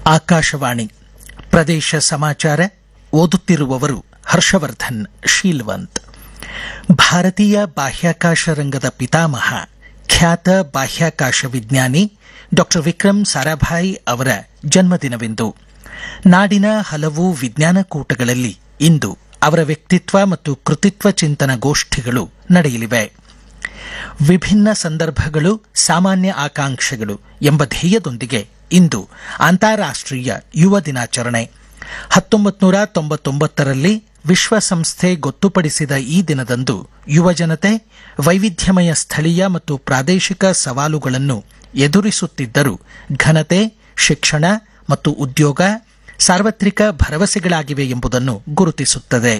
ಆಕಾಶವಾಣಿ ಪ್ರದೇಶ ಸಮಾಚಾರ ಓದುತ್ತಿರುವವರು ಹರ್ಷವರ್ಧನ್ ಶೀಲ್ವಂತ್ ಭಾರತೀಯ ಬಾಹ್ಯಾಕಾಶ ರಂಗದ ಪಿತಾಮಹ ಖ್ಯಾತ ಬಾಹ್ಯಾಕಾಶ ವಿಜ್ಞಾನಿ ಡಾ ವಿಕ್ರಮ್ ಸಾರಾಭಾಯಿ ಅವರ ಜನ್ಮದಿನವಿಂದು ನಾಡಿನ ಹಲವು ವಿಜ್ಞಾನ ಕೂಟಗಳಲ್ಲಿ ಇಂದು ಅವರ ವ್ಯಕ್ತಿತ್ವ ಮತ್ತು ಕೃತಿತ್ವ ಚಿಂತನ ಗೋಷ್ಠಿಗಳು ನಡೆಯಲಿವೆ ವಿಭಿನ್ನ ಸಂದರ್ಭಗಳು ಸಾಮಾನ್ಯ ಆಕಾಂಕ್ಷೆಗಳು ಎಂಬ ಧ್ಯೇಯದೊಂದಿಗೆ ಇಂದು ಅಂತಾರಾಷ್ಟೀಯ ಯುವ ದಿನಾಚರಣೆ ಹತ್ತೊಂಬತ್ತು ನೂರ ತೊಂಬತ್ತೊಂಬತ್ತರಲ್ಲಿ ವಿಶ್ವಸಂಸ್ಥೆ ಗೊತ್ತುಪಡಿಸಿದ ಈ ದಿನದಂದು ಯುವಜನತೆ ವೈವಿಧ್ಯಮಯ ಸ್ಥಳೀಯ ಮತ್ತು ಪ್ರಾದೇಶಿಕ ಸವಾಲುಗಳನ್ನು ಎದುರಿಸುತ್ತಿದ್ದರೂ ಘನತೆ ಶಿಕ್ಷಣ ಮತ್ತು ಉದ್ಯೋಗ ಸಾರ್ವತ್ರಿಕ ಭರವಸೆಗಳಾಗಿವೆ ಎಂಬುದನ್ನು ಗುರುತಿಸುತ್ತದೆ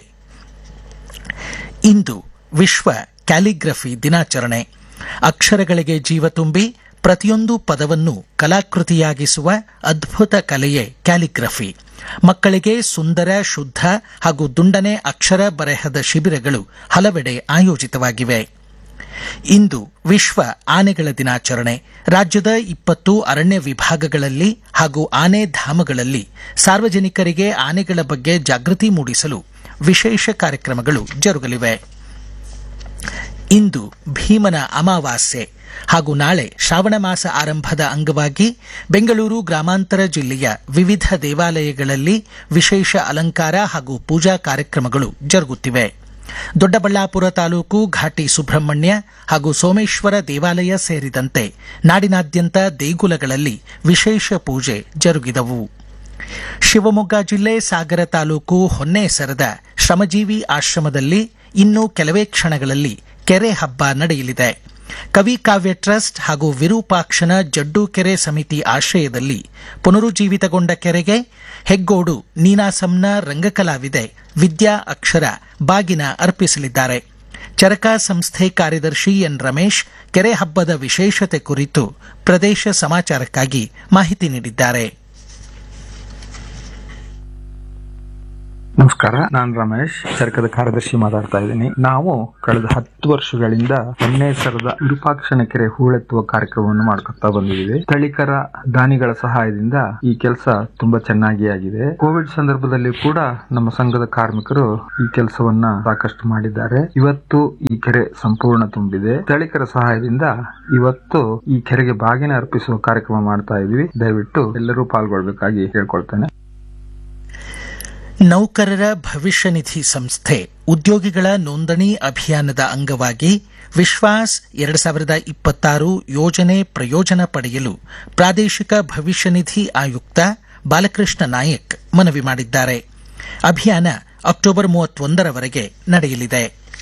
ಇಂದು ವಿಶ್ವ ಕ್ಯಾಲಿಗ್ರಫಿ ದಿನಾಚರಣೆ ಅಕ್ಷರಗಳಿಗೆ ಜೀವ ತುಂಬಿ ಪ್ರತಿಯೊಂದು ಪದವನ್ನು ಕಲಾಕೃತಿಯಾಗಿಸುವ ಅದ್ಭುತ ಕಲೆಯೇ ಕ್ಯಾಲಿಗ್ರಫಿ ಮಕ್ಕಳಿಗೆ ಸುಂದರ ಶುದ್ಧ ಹಾಗೂ ದುಂಡನೆ ಅಕ್ಷರ ಬರೆಹದ ಶಿಬಿರಗಳು ಹಲವೆಡೆ ಆಯೋಜಿತವಾಗಿವೆ ಇಂದು ವಿಶ್ವ ಆನೆಗಳ ದಿನಾಚರಣೆ ರಾಜ್ಯದ ಇಪ್ಪತ್ತು ಅರಣ್ಯ ವಿಭಾಗಗಳಲ್ಲಿ ಹಾಗೂ ಆನೆ ಧಾಮಗಳಲ್ಲಿ ಸಾರ್ವಜನಿಕರಿಗೆ ಆನೆಗಳ ಬಗ್ಗೆ ಜಾಗೃತಿ ಮೂಡಿಸಲು ವಿಶೇಷ ಕಾರ್ಯಕ್ರಮಗಳು ಜರುಗಲಿವೆ ಇಂದು ಭೀಮನ ಅಮಾವಾಸ್ಯೆ ಹಾಗೂ ನಾಳೆ ಶ್ರಾವಣ ಮಾಸ ಆರಂಭದ ಅಂಗವಾಗಿ ಬೆಂಗಳೂರು ಗ್ರಾಮಾಂತರ ಜಿಲ್ಲೆಯ ವಿವಿಧ ದೇವಾಲಯಗಳಲ್ಲಿ ವಿಶೇಷ ಅಲಂಕಾರ ಹಾಗೂ ಪೂಜಾ ಕಾರ್ಯಕ್ರಮಗಳು ಜರುಗುತ್ತಿವೆ ದೊಡ್ಡಬಳ್ಳಾಪುರ ತಾಲೂಕು ಘಾಟಿ ಸುಬ್ರಹ್ಮಣ್ಯ ಹಾಗೂ ಸೋಮೇಶ್ವರ ದೇವಾಲಯ ಸೇರಿದಂತೆ ನಾಡಿನಾದ್ಯಂತ ದೇಗುಲಗಳಲ್ಲಿ ವಿಶೇಷ ಪೂಜೆ ಜರುಗಿದವು ಶಿವಮೊಗ್ಗ ಜಿಲ್ಲೆ ಸಾಗರ ತಾಲೂಕು ಹೊನ್ನೇಸರದ ಶ್ರಮಜೀವಿ ಆಶ್ರಮದಲ್ಲಿ ಇನ್ನು ಕೆಲವೇ ಕ್ಷಣಗಳಲ್ಲಿ ಕೆರೆ ಹಬ್ಬ ನಡೆಯಲಿದೆ ಕವಿ ಕಾವ್ಯ ಟ್ರಸ್ಟ್ ಹಾಗೂ ವಿರೂಪಾಕ್ಷನ ಜಡ್ಡು ಕೆರೆ ಸಮಿತಿ ಆಶ್ರಯದಲ್ಲಿ ಪುನರುಜ್ಜೀವಿತಗೊಂಡ ಕೆರೆಗೆ ಹೆಗ್ಗೋಡು ನೀನಾಸಂನ ರಂಗಕಲಾವಿದೆ ವಿದ್ಯಾ ಅಕ್ಷರ ಬಾಗಿನ ಅರ್ಪಿಸಲಿದ್ದಾರೆ ಚರಕ ಸಂಸ್ಥೆ ಕಾರ್ಯದರ್ಶಿ ಎನ್ ರಮೇಶ್ ಕೆರೆ ಹಬ್ಬದ ವಿಶೇಷತೆ ಕುರಿತು ಪ್ರದೇಶ ಸಮಾಚಾರಕ್ಕಾಗಿ ಮಾಹಿತಿ ನೀಡಿದ್ದಾರೆ ನಮಸ್ಕಾರ ನಾನು ರಮೇಶ್ ಚರಕದ ಕಾರ್ಯದರ್ಶಿ ಮಾತಾಡ್ತಾ ಇದ್ದೀನಿ ನಾವು ಕಳೆದ ಹತ್ತು ವರ್ಷಗಳಿಂದ ಹೊನ್ನೇಸರದ ವಿರೂಪಾಕ್ಷಣ ಕೆರೆ ಹೂಳೆತ್ತುವ ಕಾರ್ಯಕ್ರಮವನ್ನು ಮಾಡ್ಕೊತಾ ಬಂದಿದ್ದೀವಿ ಸ್ಥಳೀಕರ ದಾನಿಗಳ ಸಹಾಯದಿಂದ ಈ ಕೆಲಸ ತುಂಬಾ ಚೆನ್ನಾಗಿ ಆಗಿದೆ ಕೋವಿಡ್ ಸಂದರ್ಭದಲ್ಲಿ ಕೂಡ ನಮ್ಮ ಸಂಘದ ಕಾರ್ಮಿಕರು ಈ ಕೆಲಸವನ್ನ ಸಾಕಷ್ಟು ಮಾಡಿದ್ದಾರೆ ಇವತ್ತು ಈ ಕೆರೆ ಸಂಪೂರ್ಣ ತುಂಬಿದೆ ಸ್ಥಳೀಕರ ಸಹಾಯದಿಂದ ಇವತ್ತು ಈ ಕೆರೆಗೆ ಬಾಗಿನ ಅರ್ಪಿಸುವ ಕಾರ್ಯಕ್ರಮ ಮಾಡ್ತಾ ಇದೀವಿ ದಯವಿಟ್ಟು ಎಲ್ಲರೂ ಪಾಲ್ಗೊಳ್ಬೇಕಾಗಿ ಕೇಳ್ಕೊಳ್ತೇನೆ ನೌಕರರ ಭವಿಷ್ಯ ನಿಧಿ ಸಂಸ್ಥೆ ಉದ್ಯೋಗಿಗಳ ನೋಂದಣಿ ಅಭಿಯಾನದ ಅಂಗವಾಗಿ ವಿಶ್ವಾಸ್ ಎರಡು ಸಾವಿರದ ಇಪ್ಪತ್ತಾರು ಯೋಜನೆ ಪ್ರಯೋಜನ ಪಡೆಯಲು ಪ್ರಾದೇಶಿಕ ಭವಿಷ್ಯ ನಿಧಿ ಆಯುಕ್ತ ಬಾಲಕೃಷ್ಣ ನಾಯಕ್ ಮನವಿ ಮಾಡಿದ್ದಾರೆ ಅಭಿಯಾನ ಅಕ್ಟೋಬರ್ ಮೂವತ್ತೊಂದರವರೆಗೆ ನಡೆಯಲಿದೆ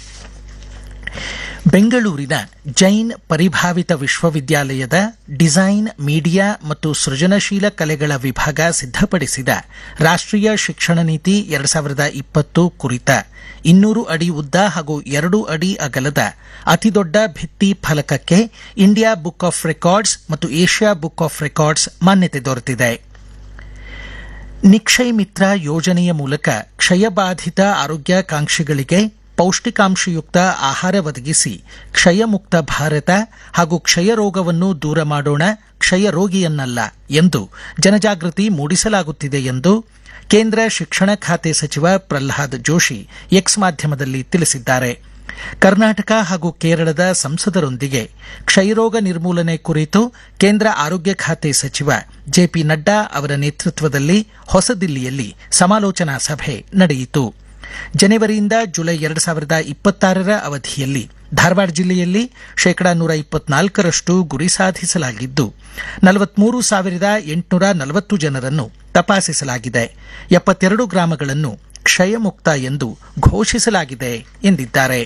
ಬೆಂಗಳೂರಿನ ಜೈನ್ ಪರಿಭಾವಿತ ವಿಶ್ವವಿದ್ಯಾಲಯದ ಡಿಸೈನ್ ಮೀಡಿಯಾ ಮತ್ತು ಸೃಜನಶೀಲ ಕಲೆಗಳ ವಿಭಾಗ ಸಿದ್ಧಪಡಿಸಿದ ರಾಷ್ಟೀಯ ಶಿಕ್ಷಣ ನೀತಿ ಎರಡು ಸಾವಿರದ ಇಪ್ಪತ್ತು ಕುರಿತ ಇನ್ನೂರು ಅಡಿ ಉದ್ದ ಹಾಗೂ ಎರಡು ಅಡಿ ಅಗಲದ ಅತಿದೊಡ್ಡ ಭಿತ್ತಿ ಫಲಕಕ್ಕೆ ಇಂಡಿಯಾ ಬುಕ್ ಆಫ್ ರೆಕಾರ್ಡ್ಸ್ ಮತ್ತು ಏಷ್ಯಾ ಬುಕ್ ಆಫ್ ರೆಕಾರ್ಡ್ಸ್ ಮಾನ್ಯತೆ ದೊರೆತಿದೆ ನಿಕ್ಷಯ್ ಮಿತ್ರ ಯೋಜನೆಯ ಮೂಲಕ ಕ್ಷಯಬಾಧಿತ ಆರೋಗ್ಯಾಕಾಂಕ್ಷಿಗಳಿಗೆ ಪೌಷ್ಟಿಕಾಂಶಯುಕ್ತ ಆಹಾರ ಒದಗಿಸಿ ಕ್ಷಯಮುಕ್ತ ಭಾರತ ಹಾಗೂ ಕ್ಷಯ ರೋಗವನ್ನು ದೂರ ಮಾಡೋಣ ಕ್ಷಯ ರೋಗಿಯನ್ನಲ್ಲ ಎಂದು ಜನಜಾಗೃತಿ ಮೂಡಿಸಲಾಗುತ್ತಿದೆ ಎಂದು ಕೇಂದ್ರ ಶಿಕ್ಷಣ ಖಾತೆ ಸಚಿವ ಪ್ರಹ್ಲಾದ್ ಜೋಶಿ ಎಕ್ಸ್ ಮಾಧ್ಯಮದಲ್ಲಿ ತಿಳಿಸಿದ್ದಾರೆ ಕರ್ನಾಟಕ ಹಾಗೂ ಕೇರಳದ ಸಂಸದರೊಂದಿಗೆ ಕ್ಷಯರೋಗ ನಿರ್ಮೂಲನೆ ಕುರಿತು ಕೇಂದ್ರ ಆರೋಗ್ಯ ಖಾತೆ ಸಚಿವ ಜೆಪಿ ನಡ್ಡಾ ಅವರ ನೇತೃತ್ವದಲ್ಲಿ ಹೊಸದಿಲ್ಲಿಯಲ್ಲಿ ಸಮಾಲೋಚನಾ ಸಭೆ ನಡೆಯಿತು ಜನವರಿಯಿಂದ ಜುಲೈ ಎರಡು ಸಾವಿರದ ಇಪ್ಪತ್ತಾರರ ಅವಧಿಯಲ್ಲಿ ಧಾರವಾಡ ಜಿಲ್ಲೆಯಲ್ಲಿ ಶೇಕಡಾ ನೂರ ಇಪ್ಪತ್ನಾಲ್ಕರಷ್ಟು ಗುರಿ ಸಾಧಿಸಲಾಗಿದ್ದು ನಲವತ್ಮೂರು ಸಾವಿರದ ಎಂಟುನೂರ ನಲವತ್ತು ಜನರನ್ನು ತಪಾಸಿಸಲಾಗಿದೆ ಎಪ್ಪತ್ತೆರಡು ಗ್ರಾಮಗಳನ್ನು ಕ್ಷಯಮುಕ್ತ ಎಂದು ಘೋಷಿಸಲಾಗಿದೆ ಎಂದಿದ್ದಾರೆ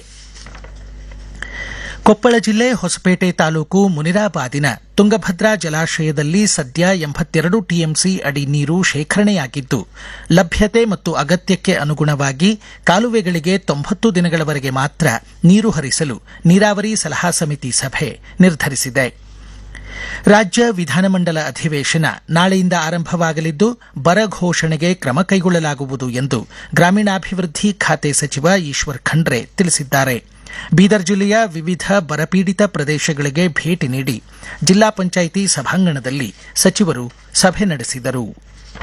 ಕೊಪ್ಪಳ ಜಿಲ್ಲೆ ಹೊಸಪೇಟೆ ತಾಲೂಕು ಮುನಿರಾಬಾದಿನ ತುಂಗಭದ್ರಾ ಜಲಾಶಯದಲ್ಲಿ ಸದ್ಯ ಎಂಬತ್ತೆರಡು ಟಿಎಂಸಿ ಅಡಿ ನೀರು ಶೇಖರಣೆಯಾಗಿದ್ದು ಲಭ್ಯತೆ ಮತ್ತು ಅಗತ್ಯಕ್ಕೆ ಅನುಗುಣವಾಗಿ ಕಾಲುವೆಗಳಿಗೆ ತೊಂಬತ್ತು ದಿನಗಳವರೆಗೆ ಮಾತ್ರ ನೀರು ಹರಿಸಲು ನೀರಾವರಿ ಸಲಹಾ ಸಮಿತಿ ಸಭೆ ನಿರ್ಧರಿಸಿದೆ ರಾಜ್ಯ ವಿಧಾನಮಂಡಲ ಅಧಿವೇಶನ ನಾಳೆಯಿಂದ ಆರಂಭವಾಗಲಿದ್ದು ಬರ ಘೋಷಣೆಗೆ ಕ್ರಮ ಕೈಗೊಳ್ಳಲಾಗುವುದು ಎಂದು ಗ್ರಾಮೀಣಾಭಿವೃದ್ಧಿ ಖಾತೆ ಸಚಿವ ಈಶ್ವರ್ ಖಂಡ್ರೆ ತಿಳಿಸಿದ್ದಾರೆ ಬೀದರ್ ಜಿಲ್ಲೆಯ ವಿವಿಧ ಬರಪೀಡಿತ ಪ್ರದೇಶಗಳಿಗೆ ಭೇಟಿ ನೀಡಿ ಜಿಲ್ಲಾ ಪಂಚಾಯಿತಿ ಸಭಾಂಗಣದಲ್ಲಿ ಸಚಿವರು ಸಭೆ ನಡೆಸಿದರು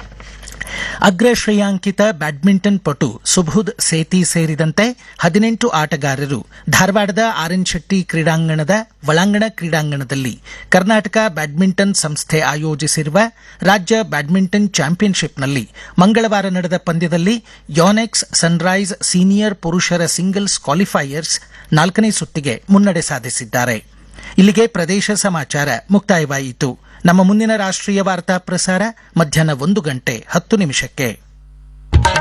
ಅಗ್ರ ಶ್ರೇಯಾಂಕಿತ ಬ್ಯಾಡ್ಮಿಂಟನ್ ಪಟು ಸುಬುಧ್ ಸೇತಿ ಸೇರಿದಂತೆ ಹದಿನೆಂಟು ಆಟಗಾರರು ಧಾರವಾಡದ ಆರ್ಎನ್ ಶೆಟ್ಟಿ ಕ್ರೀಡಾಂಗಣದ ಒಳಾಂಗಣ ಕ್ರೀಡಾಂಗಣದಲ್ಲಿ ಕರ್ನಾಟಕ ಬ್ಯಾಡ್ಮಿಂಟನ್ ಸಂಸ್ಥೆ ಆಯೋಜಿಸಿರುವ ರಾಜ್ಯ ಬ್ಯಾಡ್ಮಿಂಟನ್ ಚಾಂಪಿಯನ್ಶಿಪ್ನಲ್ಲಿ ಮಂಗಳವಾರ ನಡೆದ ಪಂದ್ಯದಲ್ಲಿ ಯೋನೆಕ್ಸ್ ಸನ್ರೈಸ್ ಸೀನಿಯರ್ ಪುರುಷರ ಸಿಂಗಲ್ಸ್ ಕ್ವಾಲಿಫೈಯರ್ಸ್ ನಾಲ್ಕನೇ ಸುತ್ತಿಗೆ ಮುನ್ನಡೆ ಸಾಧಿಸಿದ್ದಾರೆ ಇಲ್ಲಿಗೆ ಪ್ರದೇಶ ಸಮಾಚಾರ ಮುಕ್ತಾಯವಾಯಿತು ನಮ್ಮ ಮುಂದಿನ ರಾಷ್ಟ್ರೀಯ ವಾರ್ತಾ ಪ್ರಸಾರ ಮಧ್ಯಾಹ್ನ ಒಂದು ಗಂಟೆ ಹತ್ತು ನಿಮಿಷಕ್ಕೆ